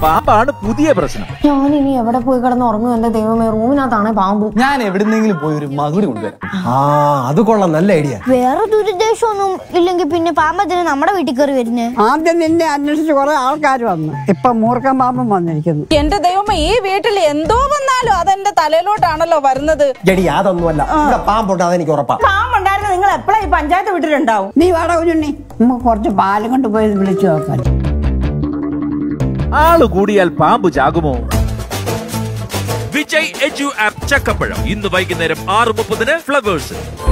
പാമ്പാണ് പുതിയ പ്രശ്നം ഞാൻ ഇനി എവിടെ പോയി കിടന്ന് ഉറങ്ങും എന്റെ ദൈവമേ റൂമിനകത്താണ് പാമ്പ് ഞാൻ എവിടുന്നെങ്കിലും പോയി ഒരു മകുടി കൊണ്ടുവരാം ആ അത് കൊള്ളാം നല്ല ഐഡിയ വേറെ ദുരുദ്ദേശമൊന്നും ഇല്ലെങ്കിൽ പിന്നെ പാമ്പത്തിന് നമ്മുടെ വീട്ടിൽ കയറി വരുന്നേ ആദ്യം നിന്നെ അന്വേഷിച്ച് കുറെ ആൾക്കാർ വന്നു ഇപ്പൊ മൂർഖൻ പാമ്പും വന്നിരിക്കുന്നു എന്റെ ദൈവമേ ഈ വീട്ടിൽ എന്തോ വന്നാലും അതെന്റെ തലയിലോട്ടാണല്ലോ വരുന്നത് ജടി അതൊന്നുമല്ല ഇവിടെ പാമ്പുണ്ട് അതെനിക്ക് ഉറപ്പാ പാമ്പുണ്ടായിരുന്നു നിങ്ങൾ എപ്പോഴാ ഈ പഞ്ചായത്ത് വീട്ടിലുണ്ടാവും നീ വാടാ കുഞ്ഞുണ്ണി നമുക്ക് കുറച്ച് പാലും കൊണ്ട് പോയി വിളിച്ചു നോക്കാം ആള് കൂടിയാൽ പാമ്പ് ചാകുമോ വിജയ് എജു ആപ്പ് ചക്കപ്പഴം ഇന്ന് വൈകുന്നേരം ആറ് മുപ്പതിന് ഫ്ലവേഴ്സ്